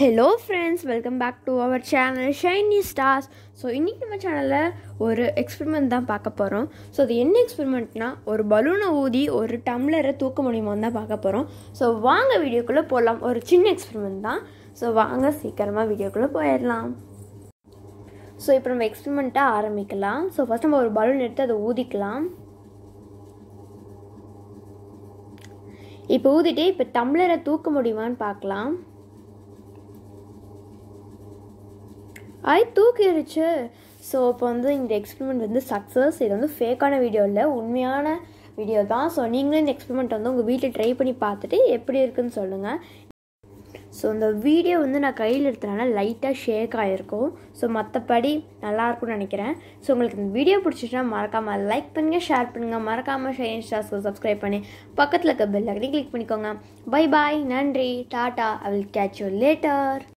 hello friends welcome back to our channel shiny stars so இன்றைக்கி நம்ம சேனலில் ஒரு எக்ஸ்பெரிமெண்ட் தான் பார்க்க போகிறோம் ஸோ அது என்ன எக்ஸ்பெரிமெண்ட்னா ஒரு பலூனை ஊதி ஒரு டம்ளரை தூக்க முடியுமான்னு தான் பார்க்க போகிறோம் ஸோ வாங்க வீடியோக்குள்ளே போகலாம் ஒரு சின்ன எக்ஸ்பெரிமெண்ட் தான் ஸோ வாங்க சீக்கிரமாக வீடியோக்குள்ளே போயிடலாம் ஸோ இப்போ நம்ம எக்ஸ்பெரிமெண்ட்டை ஆரம்பிக்கலாம் ஸோ ஃபஸ்ட் நம்ம ஒரு பலூன் எடுத்து அதை ஊதிக்கலாம் இப்போ ஊதிட்டு இப்போ டம்ளரை தூக்க முடியுமான்னு பார்க்கலாம் ஐ தூக்கிடுச்சு ஸோ இப்போ வந்து இந்த எக்ஸ்பெரிமெண்ட் வந்து சக்ஸஸ் இது வந்து ஃபேக்கான வீடியோ இல்லை உண்மையான வீடியோ தான் ஸோ நீங்களும் இந்த எக்ஸ்பெரிமெண்ட் வந்து உங்கள் வீட்டில் ட்ரை பண்ணி பார்த்துட்டு எப்படி இருக்குன்னு சொல்லுங்கள் ஸோ இந்த வீடியோ வந்து நான் கையில் எடுத்தனால லைட்டாக ஷேக் ஆகிருக்கும் ஸோ மற்றபடி நல்லாயிருக்கும்னு நினைக்கிறேன் ஸோ உங்களுக்கு இந்த வீடியோ பிடிச்சிச்சுன்னா மறக்காமல் லைக் பண்ணுங்கள் ஷேர் பண்ணுங்கள் மறக்காமல் ஷேர் ஸ்டார்ஸ்க்கு சப்ஸ்கிரைப் பண்ணி பக்கத்தில் இருக்க பெல் ஐக்கனே கிளிக் பண்ணிக்கோங்க பை பாய் நன்றி tata I will catch you later